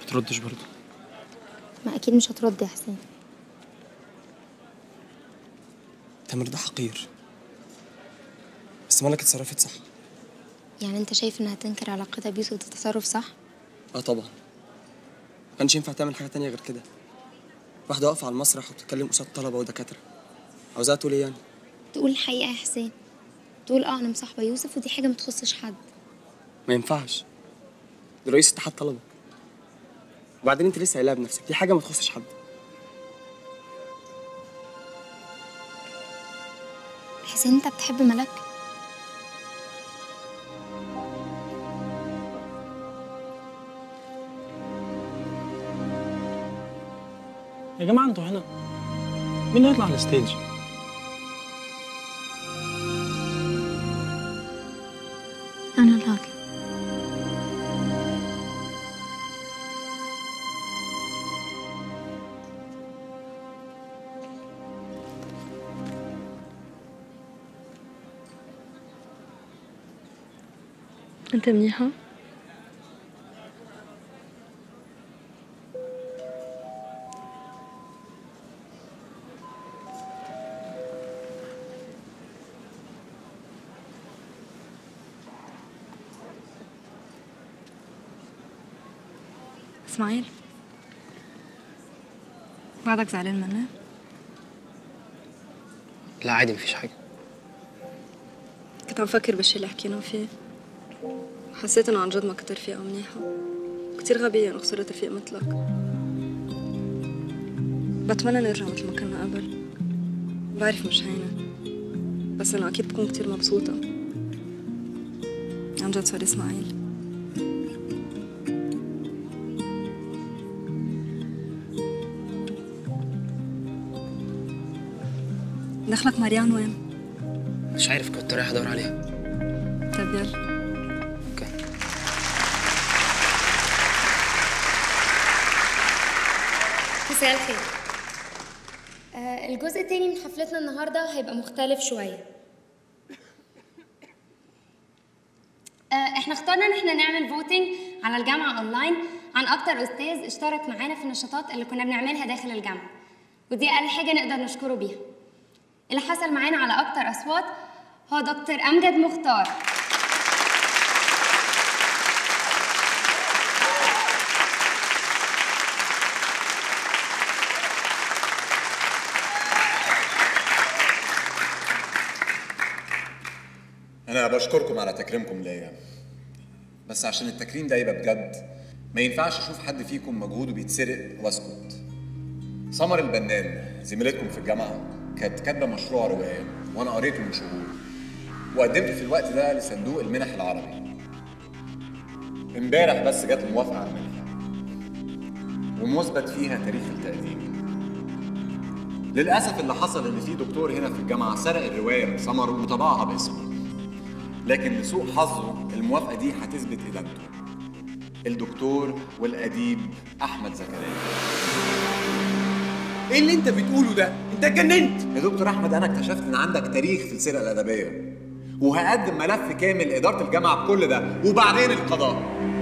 بتردش برضه ما اكيد مش هترد يا حسين تامر ده حقير بس مالك اتصرفت صح يعني انت شايف انها تنكر علاقتها بيوسف ده تصرف صح اه طبعا ما كانش ينفع تعمل حاجه تانية غير كده واحده واقفه على المسرح وبتتكلم قصاد طلبه ودكاتره عاوزاها تقول ايه يعني تقول الحقيقه يا حسين تقول اه انا مصاحبه يوسف ودي حاجه ما تخصش حد ما ينفعش ده رئيس اتحاد طلبه وبعدين انت لسه قايلها بنفسك دي حاجه ما تخصش حد حسين انت بتحب ملك يا جماعه انتوا هنا مين اللي هيطلع على الستيج انا اللي هطلع انت منيحة؟ اسماعيل بعدك زعلان مني؟ لا عادي مفيش حاجه كنت عم فكر بالشي اللي حكينا فيه حسيت انه عن جد ما كنت رفيقة منيحة كتير غبية انه خسرت رفيق مثلك بتمنى نرجع مثل ما كنا قبل بعرف مش هينة بس انا اكيد بكون كتير مبسوطة عن جد سوري اسماعيل دخلك مريان وين؟ مش عارف كنت رايح ادور عليها طيب يلا اوكي مساء الخير آه الجزء التاني من حفلتنا النهارده هيبقى مختلف شويه آه احنا اخترنا ان احنا نعمل فوتنج على الجامعه اونلاين عن اكتر استاذ اشترك معانا في النشاطات اللي كنا بنعملها داخل الجامعه ودي اقل حاجه نقدر نشكره بيها اللي حصل معانا على اكتر اصوات هو دكتور امجد مختار أنا بشكركم على تكريمكم ليا بس عشان التكريم ده يبقى بجد ما ينفعش أشوف حد فيكم مجهوده بيتسرق وأسكت سمر البنان زميلتكم في الجامعة كانت كاتبة مشروع رواية وأنا قريته من شهور وقدمت في الوقت ده لصندوق المنح العربي امبارح بس جت الموافقة على المنحة ومثبت فيها تاريخ التقديم للأسف اللي حصل إن في دكتور هنا في الجامعة سرق الرواية من سمر وطبعها باسمه لكن لسوء حظه الموافقة دي هتثبت إدانته الدكتور والأديب أحمد زكريا ايه اللي انت بتقوله ده؟ انت اتجننت يا دكتور أحمد أنا اكتشفت إن عندك تاريخ في السيرة الأدبية وهقدم ملف كامل لإدارة الجامعة بكل ده وبعدين القضاء